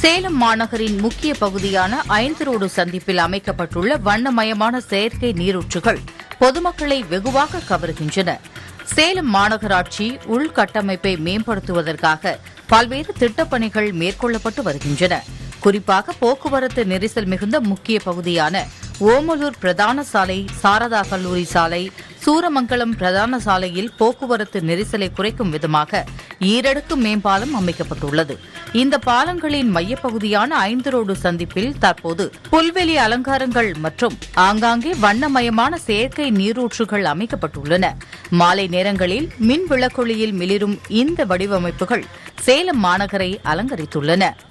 சேலம் மாநகரின் முக்கிய பகுதியான ஐந்து ரோடு சந்திப்பில் அமைக்கப்பட்டுள்ள வண்ணமயமான செயற்கை நீரூற்றுகள் பொதுமக்களை வெகுவாக கவருகின்றன சேலம் மாநகராட்சி உள்கட்டமைப்பை மேம்படுத்துவதற்காக பல்வேறு திட்டப்பணிகள் மேற்கொள்ளப்பட்டு வருகின்றன குறிப்பாக போக்குவரத்து நெரிசல் மிகுந்த முக்கிய பகுதியான ஓமலூர் பிரதான சாலை சாரதா கல்லூரி சாலை சூரமங்கலம் பிரதான சாலையில் போக்குவரத்து நெரிசலை குறைக்கும் விதமாக ஈரடுக்கு மேம்பாலம் அமைக்கப்பட்டுள்ளது இந்த பாலங்களின் மையப்பகுதியான ஐந்து ரோடு சந்திப்பில் தற்போது புல்வெளி அலங்காரங்கள் மற்றும் ஆங்காங்கே வண்ணமயமான செயற்கை நீரூற்றுகள் அமைக்கப்பட்டுள்ளன மாலை நேரங்களில் மின் விளக்கொளியில் மிளிரும் இந்த வடிவமைப்புகள் சேலம் மாநகரை அலங்கரித்துள்ளன